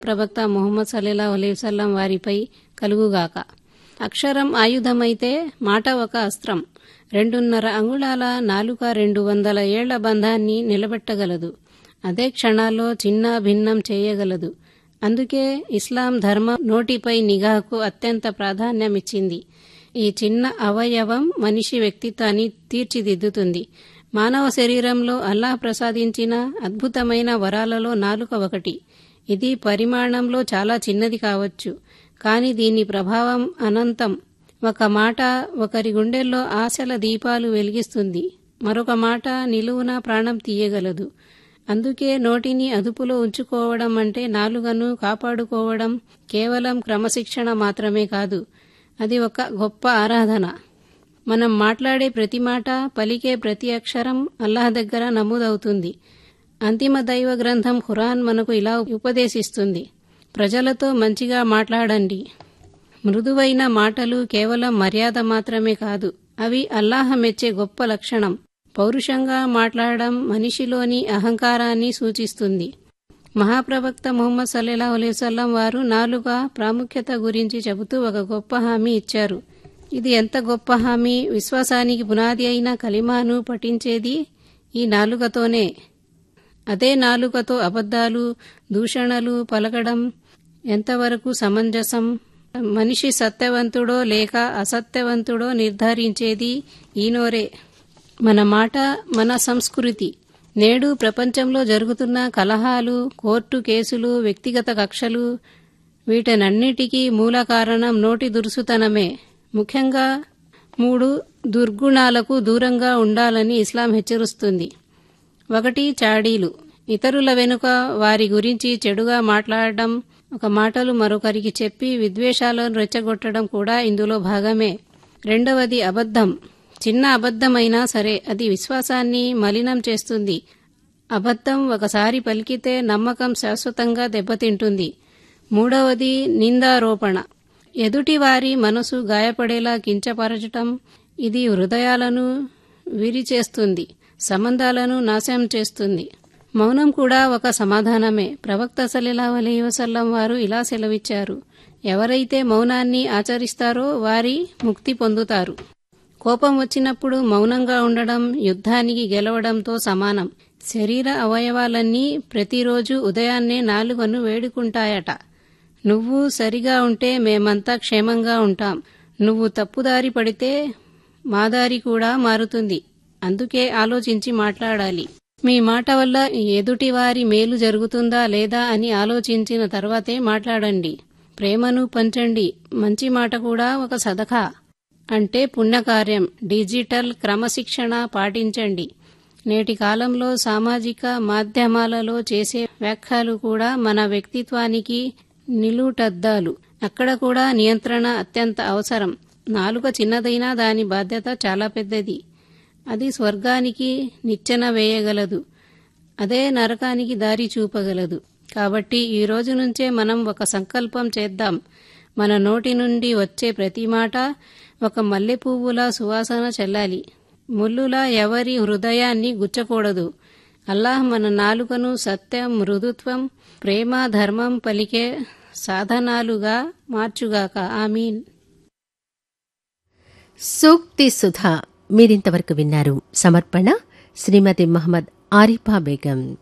ప్రవక్త ముహమ్మద్ సల్లెలా అలైవల్లం వారిపై కలుగుగాక అక్షరం ఆయుధమైతే మాట ఒక అస్త్రం రెండున్నర అంగుళాల నాలుక రెండు వందల ఏళ్ల బంధాన్ని నిలబెట్టగలదు అదే క్షణాల్లో చిన్న భిన్నం చేయగలదు అందుకే ఇస్లాం ధర్మం నోటిపై నిఘాకు అత్యంత ప్రాధాన్యమిచ్చింది ఈ చిన్న అవయవం మనిషి వ్యక్తిత్వాన్ని తీర్చిదిద్దుతుంది మానవ శరీరంలో అల్లాహ్ ప్రసాదించిన అద్భుతమైన వరాలలో నాలుక ఒకటి ఇది పరిమాణంలో చాలా చిన్నది కావచ్చు కానీ దీని ప్రభావం అనంతం ఒక మాట ఒకరి గుండెల్లో ఆశల దీపాలు వెలిగిస్తుంది మరొక మాట నిలువున ప్రాణం తీయగలదు అందుకే నోటిని అదుపులో ఉంచుకోవడం అంటే నాలుగను కాపాడుకోవడం కేవలం క్రమశిక్షణ మాత్రమే కాదు అది ఒక గొప్ప ఆరాధన మనం మాట్లాడే ప్రతి మాట పలికే ప్రతి అక్షరం అల్లాహ్ దగ్గర నమోదవుతుంది అంతిమ దైవ గ్రంథం ఖురాన్ మనకు ఇలా ఉపదేశిస్తుంది ప్రజలతో మంచిగా మాట్లాడండి మృదువైన మాటలు కేవలం మర్యాద మాత్రమే కాదు అవి అల్లాహ మెచ్చే గొప్ప లక్షణం పౌరుషంగా మాట్లాడడం మనిషిలోని అహంకారాన్ని సూచిస్తుంది మహాప్రవక్త ముహమ్మద్ సల్లెలా అలైవల్లం వారు నాలుక ప్రాముఖ్యత గురించి చెబుతూ ఒక గొప్ప హామీ ఇచ్చారు ఇది ఎంత గొప్ప హామీ విశ్వాసానికి పునాది అయిన కలిమాను పఠించేది ఈ నాలుకతోనే అదే నాలుకతో అబద్ధాలు దూషణలు పలకడం ఎంతవరకు సమంజసం మనిషి సత్యవంతుడో లేక అసత్యవంతుడో నిర్ధారించేది ఈ నోరే మన మాట మన సంస్కృతి నేడు ప్రపంచంలో జరుగుతున్న కలహాలు కోర్టు కేసులు వ్యక్తిగత కక్షలు వీటనన్నిటికీ మూల కారణం నోటి దురుసుతనమే ముఖ్యంగా మూడు దుర్గుణాలకు దూరంగా ఉండాలని ఇస్లాం హెచ్చరిస్తుంది ఒకటి చాడీలు ఇతరుల వెనుక వారి గురించి చెడుగా మాట్లాడడం ఒక మాటలు మరొకరికి చెప్పి విద్వేషాలను రెచ్చగొట్టడం కూడా ఇందులో భాగమే రెండవది అబద్ధం చిన్న అబద్ధమైనా సరే అది విశ్వాసాన్ని మలినం చేస్తుంది అబద్ధం ఒకసారి పలికితే నమ్మకం శాశ్వతంగా దెబ్బతింటుంది మూడవది నిందారోపణ ఎదుటివారి మనసు గాయపడేలా కించపరచటం ఇది హృదయాలను విరిచేస్తుంది సంబంధాలను నాశనం చేస్తుంది మౌనం కూడా ఒక సమాధానమే ప్రవక్త సల్లెలా అలీ వసల్లం వారు ఇలా సెలవిచ్చారు ఎవరైతే మౌనాన్ని ఆచరిస్తారో వారి ముక్తి పొందుతారు కోపం వచ్చినప్పుడు మౌనంగా ఉండడం యుద్ధానికి గెలవడంతో సమానం శరీర అవయవాలన్నీ ప్రతిరోజు ఉదయాన్నే నాలుగను వేడుకుంటాయట నువ్వు సరిగా ఉంటే మేమంతా క్షేమంగా ఉంటాం నువ్వు తప్పుదారి పడితే మా దారి కూడా మారుతుంది అందుకే ఆలోచించి మాట్లాడాలి మీ మాట వల్ల ఎదుటివారి మేలు జరుగుతుందా లేదా అని ఆలోచించిన తర్వాతే మాట్లాడండి ప్రేమను పంచండి మంచి మాట కూడా ఒక సదఖా అంటే పుణ్యకార్యం డిజిటల్ క్రమశిక్షణ పాటించండి నేటి కాలంలో సామాజిక మాధ్యమాలలో చేసే వ్యాఖ్యలు కూడా మన వ్యక్తిత్వానికి నిలుటద్దాలు అక్కడ కూడా నియంత్రణ అత్యంత అవసరం నాలుక చిన్నదైనా దాని బాధ్యత చాలా పెద్దది అది స్వర్గానికి నిచ్చెన వేయగలదు అదే నరకానికి దారి చూపగలదు కాబట్టి ఈ రోజు నుంచే మనం ఒక సంకల్పం చేద్దాం మన నోటి నుండి వచ్చే ప్రతి మాట ఒక మల్లె పువ్వులా సువాసన చెల్లాలి ముల్లులా ఎవరి హృదయాన్ని గుచ్చకూడదు అల్లాహ్ మన నాలుకను సత్యం మృదుత్వం ప్రేమ ధర్మం పలికే సాధనాలుగా మార్చుగాక ఆమీన్ సూక్తి సుధా మీరింతవరకు విన్నారు సమర్పణ శ్రీమతి మహమ్మద్ ఆరిఫా బేగం